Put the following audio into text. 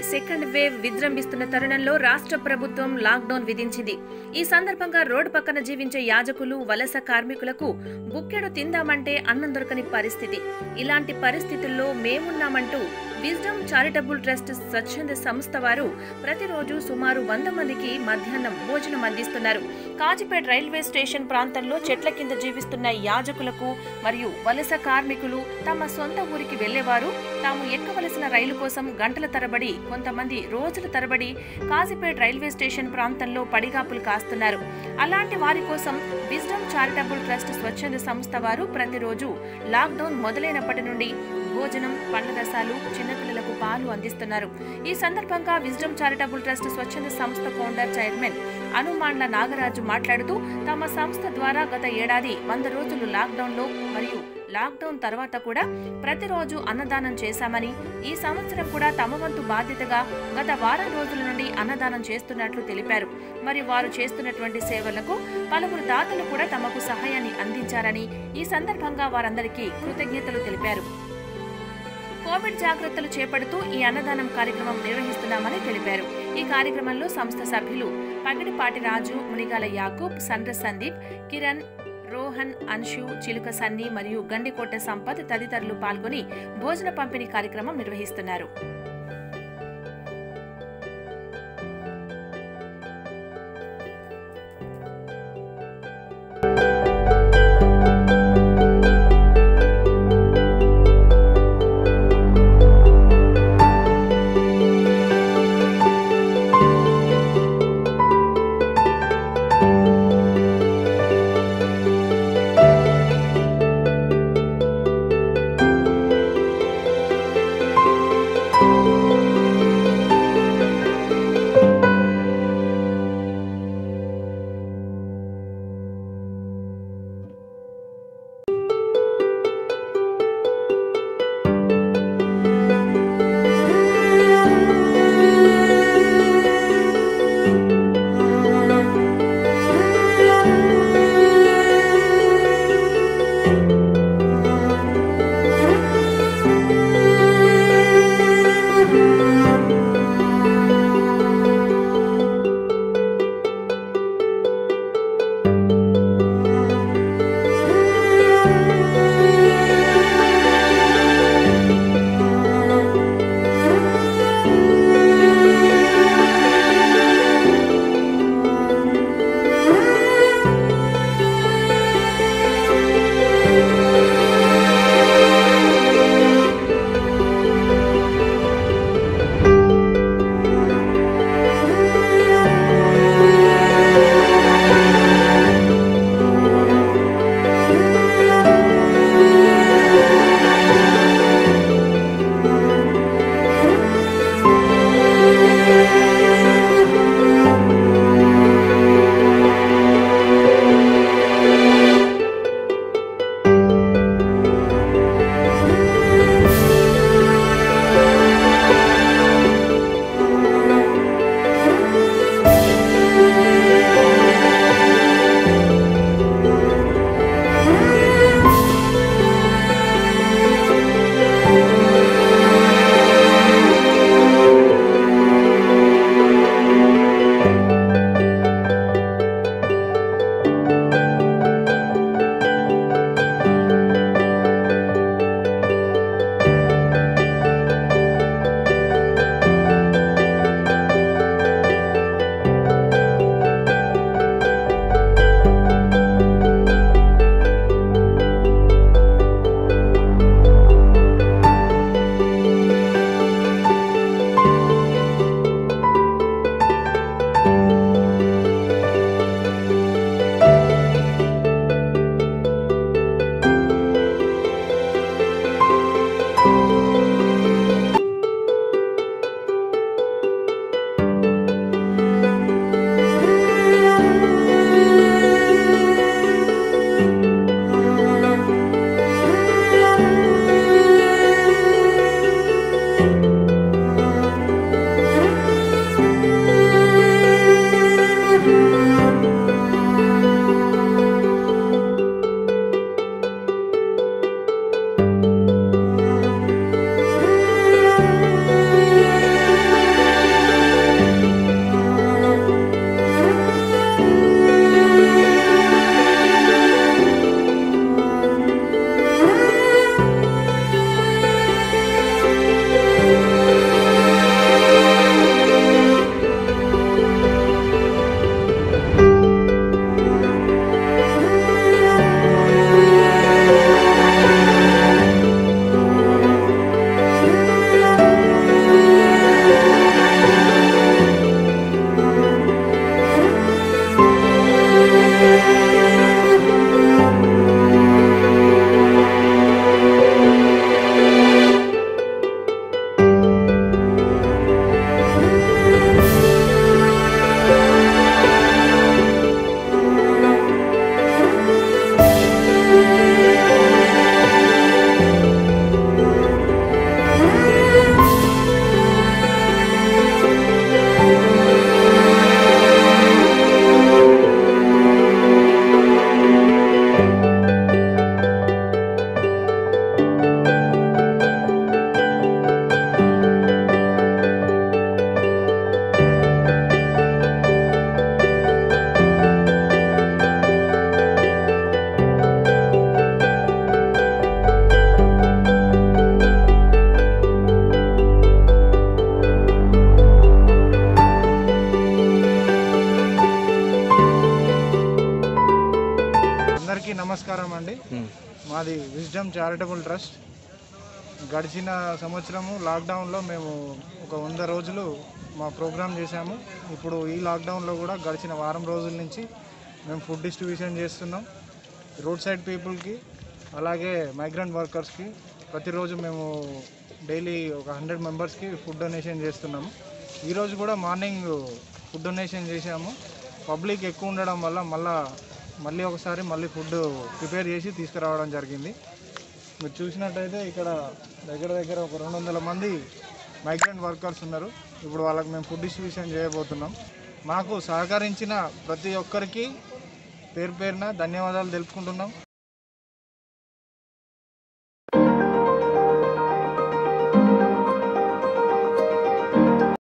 second wave విజృంభిస్తున్న తరుణంలో రాష్ట్ర ప్రభుత్వం లాక్డౌన్ విధించింది ఈ సందర్భంగా రోడ్డు పక్కన జీవించే యాజకులు వలస కార్మికులకు బుక్కెడు తిందామంటే అన్నం దొరకని పరిస్థితి ఇలాంటి పరిస్థితుల్లో మేమున్నామంటూ విజ్డమ్ చారిటబుల్ ట్రస్ట్ స్వచ్ఛంద సంస్థ వారు ప్రతిరోజు సుమారు వంద మందికి మధ్యాహ్నం భోజనం అందిస్తున్నారు కాజిపేట్ రైల్వే స్టేషన్ ప్రాంతంలో చెట్ల కింద జీవిస్తున్న యాజకులకు మరియు వలస కార్మికులు తమ సొంత ఊరికి వెళ్లేవారు తాము ఎక్కవలసిన రైలు కోసం గంటల తరబడి కొంతమంది రోజుల తరబడి కాజిపేట్ రైల్వే స్టేషన్ ప్రాంతంలో పడిగాపులు కాస్తున్నారు అలాంటి వారి కోసం విజ్డమ్ చారిటబుల్ ట్రస్ట్ స్వచ్ఛంద సంస్థ వారు ప్రతిరోజు లాక్డౌన్ మొదలైనప్పటి నుండి భోజనం పండ్ల రసాలు చిన్నపిల్లలకు పాలు అందిస్తున్నారు ఈ సందర్భంగా విజ్డమ్ చారిటబుల్ ట్రస్ట్ స్వచ్ఛంద సంస్థ ఫౌండర్ చైర్మన్ అనుమాండ్ల నాగరాజు మాట్లాడుతూ తమ సంస్థ ద్వారా గత ఏడాది వంద రోజులు లాక్డౌన్లో మరియు లాక్డౌన్ తర్వాత కూడా ప్రతిరోజు అన్నదానం చేశామని ఈ సంవత్సరం కూడా తమ వంతు బాధ్యతగా గత వారం రోజుల నుండి అన్నదానం చేస్తున్నట్లు తెలిపారు మరియు వారు చేస్తున్నటువంటి సేవలకు పలువురు దాతలు కూడా తమకు సహాయాన్ని అందించారని ఈ సందర్భంగా వారందరికీ కృతజ్ఞతలు తెలిపారు కోవిడ్ జాగ్రత్తలు చేపడుతూ ఈ అన్నదానం కార్యక్రమం నిర్వహిస్తున్నామని తెలిపారు ఈ కార్యక్రమంలో సంస్థ సభ్యులు పగిడిపాటి రాజు మునిగాల యాకూబ్ సండ్ర సందీప్ కిరణ్ రోహన్ అన్షు చిలుక సన్ని మరియు గండికోట సంపత్ తదితరులు పాల్గొని భోజన పంపిణీ కార్యక్రమం నిర్వహిస్తున్నారు నమస్కారం అండి మాది విజ్డమ్ చారిటబుల్ ట్రస్ట్ గడిచిన సంవత్సరము లాక్డౌన్లో మేము ఒక వంద రోజులు మా ప్రోగ్రామ్ చేశాము ఇప్పుడు ఈ లాక్డౌన్లో కూడా గడిచిన వారం రోజుల నుంచి మేము ఫుడ్ డిస్ట్రిబ్యూషన్ చేస్తున్నాం రోడ్ సైడ్ పీపుల్కి అలాగే మైగ్రెంట్ వర్కర్స్కి ప్రతిరోజు మేము డైలీ ఒక హండ్రెడ్ మెంబర్స్కి ఫుడ్ డొనేషన్ చేస్తున్నాము ఈరోజు కూడా మార్నింగ్ ఫుడ్ డొనేషన్ చేశాము పబ్లిక్ ఎక్కువ ఉండడం వల్ల మళ్ళా మళ్ళీ ఒకసారి మళ్ళీ ఫుడ్ ప్రిపేర్ చేసి తీసుకురావడం జరిగింది మీరు చూసినట్టయితే ఇక్కడ దగ్గర దగ్గర ఒక రెండు వందల మంది మైగ్రెంట్ వర్కర్స్ ఉన్నారు ఇప్పుడు వాళ్ళకి మేము ఫుడ్ డిస్ట్రిబ్యూషన్ చేయబోతున్నాం మాకు సహకరించిన ప్రతి ఒక్కరికి పేరు పేరున ధన్యవాదాలు తెలుపుకుంటున్నాం